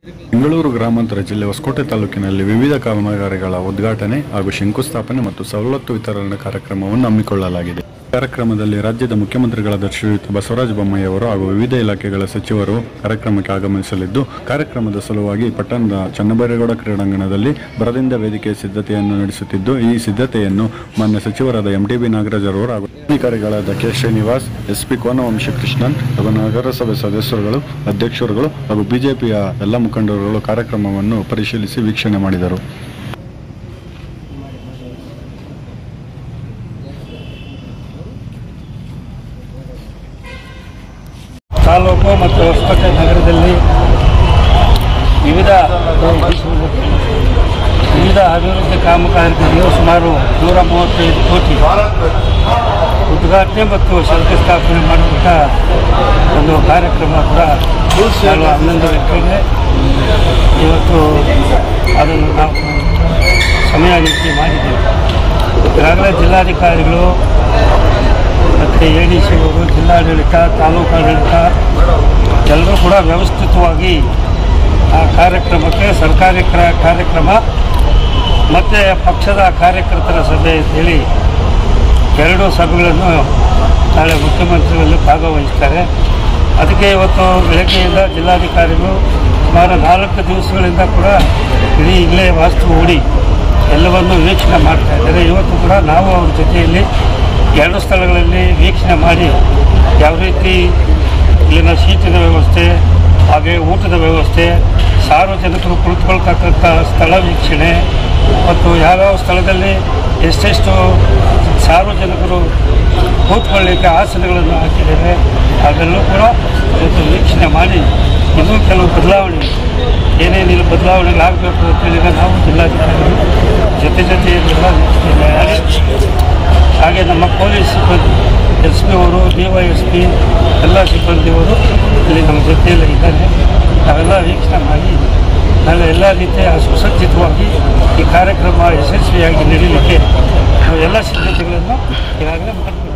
ಬೆಂಗಳೂರು ಗ್ರಾಮಾಂತರ ಜಿಲ್ಲೆ ಹೊಸಕೋಟೆ ತಾಲೂಕಿನಲ್ಲಿ ವಿವಿಧ ಕಾಮಗಾರಿಗಳ ಉದ್ಘಾಟನೆ ಹಾಗೂ ಶಂಕುಸ್ಥಾಪನೆ ಮತ್ತು ಸವಲತ್ತು ವಿತರಣಾ ಕಾರ್ಯಕ್ರಮವನ್ನು ಹಮ್ಮಿಕೊಳ್ಳಲಾಗಿದೆ ಕಾರ್ಯಕ್ರಮದಲ್ಲಿ ರಾಜ್ಯದ ಮುಖ್ಯಮಂತ್ರಿಗಳಾದ ಶ್ರೀಯುತ ಬಸವರಾಜ ಬೊಮ್ಮಾಯಿ ಅವರು ಹಾಗೂ ವಿವಿಧ ಇಲಾಖೆಗಳ ಸಚಿವರು ಕಾರ್ಯಕ್ರಮಕ್ಕೆ ಆಗಮಿಸಲಿದ್ದು ಕಾರ್ಯಕ್ರಮದ ಸಲುವಾಗಿ ಪಟ್ಟಣದ ಚನ್ನಬೈರೇಗೌಡ ಕ್ರೀಡಾಂಗಣದಲ್ಲಿ ಬರದಿಂದ ವೇದಿಕೆ ಸಿದ್ಧತೆಯನ್ನು ನಡೆಸುತ್ತಿದ್ದು ಈ ಸಿದ್ಧತೆಯನ್ನು ಮಾನ್ಯ ಸಚಿವರಾದ ಎಂ ಟಿ ಬಿ ನಾಗರಾಜ್ ಅವರು ಹಾಗೂ ಅಧಿಕಾರಿಗಳಾದ K Srinivas S P Konavamshi Krishnan ಹಾಗೂ ನಗರಸಭೆ ಸದಸ್ಯರುಗಳು ಅಧ್ಯಕ್ಷರುಗಳು ಹಾಗೂ ಬಿಜೆಪಿಯ ಎಲ್ಲ ಮುಖಂಡರುಗಳು ಕಾರ್ಯಕ್ರಮವನ್ನು ಪರಿಶೀಲಿಸಿ ವೀಕ್ಷಣೆ ಮಾಡಿದರು ತಾಲೂಕು ಮತ್ತು ಹೊಸಕೋಟೆ ನಗರದಲ್ಲಿ ವಿವಿಧ ವಿವಿಧ ಅಭಿವೃದ್ಧಿ ಕಾಮಗಾರಿಗಳು ಸುಮಾರು ನೂರ ಮೂವತ್ತೈದು ಕೋಟಿ ಉದ್ಘಾಟನೆ ಮತ್ತು ಶಂಕುಸ್ಥಾಪನೆ ಮಾಡುವಂಥ ಒಂದು ಕಾರ್ಯಕ್ರಮ ಕೂಡ ನಾನು ಹನ್ನೊಂದು ಗಂಟೆಗೆ ಇವತ್ತು ಅದನ್ನು ನಾವು ಸಮಯ ನಿಗದಿ ಮಾಡಿದ್ದೇವೆ ಈಗಾಗಲೇ ಜಿಲ್ಲಾಧಿಕಾರಿಗಳು ಮತ್ತು ಎ ಡಿ ಸಿ ಅವರು ಜಿಲ್ಲಾಡಳಿತ ತಾಲೂಕು ಆಡಳಿತ ಎಲ್ಲರೂ ಕೂಡ ವ್ಯವಸ್ಥಿತವಾಗಿ ಆ ಕಾರ್ಯಕ್ರಮಕ್ಕೆ ಸರ್ಕಾರಿ ಕ್ರ- ಕಾರ್ಯಕ್ರಮ ಮತ್ತು ಪಕ್ಷದ ಕಾರ್ಯಕರ್ತರ ಸಭೆ ಅಂತೇಳಿ ಎರಡೂ ಸಭೆಗಳನ್ನು ನಾಳೆ ಮುಖ್ಯಮಂತ್ರಿಗಳು ಭಾಗವಹಿಸ್ತಾರೆ ಅದಕ್ಕೆ ಇವತ್ತು ಬೆಳಗ್ಗೆಯಿಂದ ಜಿಲ್ಲಾಧಿಕಾರಿಗಳು ಸುಮಾರು ನಾಲ್ಕು ದಿವಸಗಳಿಂದ ಕೂಡ ಇಡೀ ಇಲ್ಲೇ ವಾಸ್ತು ಹೂಡಿ ಎಲ್ಲವನ್ನು ವೀಕ್ಷಣೆ ಮಾಡ್ತಾ ಇದ್ದಾರೆ ಇವತ್ತು ಕೂಡ ನಾವು ಅವ್ರ ಜೊತೆಯಲ್ಲಿ ಎರಡು ಸ್ಥಳಗಳಲ್ಲಿ ವೀಕ್ಷಣೆ ಮಾಡಿ ಯಾವ ರೀತಿ ಇಲ್ಲಿನ ಸೀಟಿನ ವ್ಯವಸ್ಥೆ ಹಾಗೆ ಊಟದ ವ್ಯವಸ್ಥೆ ಸಾರ್ವಜನಿಕರು ಕುಳಿತುಕೊಳ್ತಕ್ಕಂಥ ಸ್ಥಳ ವೀಕ್ಷಣೆ ಮತ್ತು ಯಾವ್ಯಾವ ಸ್ಥಳದಲ್ಲಿ ಎಷ್ಟೆಷ್ಟು ಸಾರ್ವಜನಿಕರು ಕೂತ್ಕೊಳ್ಳಿಕ್ಕೆ ಆಸನಗಳನ್ನು ಹಾಕಿದ್ದೇವೆ ಅದೆಲ್ಲೂ ಕೂಡ ಇವತ್ತು ವೀಕ್ಷಣೆ ಮಾಡಿ ಇನ್ನೂ ಕೆಲವು ಬದಲಾವಣೆ ಏನೇನಿಲ್ಲ ಬದಲಾವಣೆಗಳಾಗಬೇಕು ಅಂತೇಳಿ ನಾವು ಜಿಲ್ಲಾಧಿಕಾರಿಗಳು ಜೊತೆ ಜೊತೆಯಲ್ಲೆಲ್ಲ ವೀಕ್ಷಣೆ ಮಾಡಿ ಹಾಗೆ ನಮ್ಮ ಪೊಲೀಸ್ ಸಿಬ್ಬಂದಿ ಎಸ್ ಪಿ ಅವರು ಡಿ ವೈ ಎಸ್ ಪಿ ಎಲ್ಲ ಸಿಬ್ಬಂದಿಯವರು ಇಲ್ಲಿ ನಮ್ಮ ಜೊತೆಯಲ್ಲಿ ಇದ್ದಾರೆ ನಾವೆಲ್ಲ ವೀಕ್ಷಣೆ ಮಾಡಿ ನಾಳೆ ಎಲ್ಲ ರೀತಿಯ ಸುಸಜ್ಜಿತವಾಗಿ ಈ ಕಾರ್ಯಕ್ರಮ ಯಶಸ್ವಿಯಾಗಿ ನಡೀಲಿಕ್ಕೆ ನಾವು ಎಲ್ಲ ಸಿದ್ಧತೆಗಳನ್ನು ಈಗಾಗಲೇ ಮಾಡ್ತೀವಿ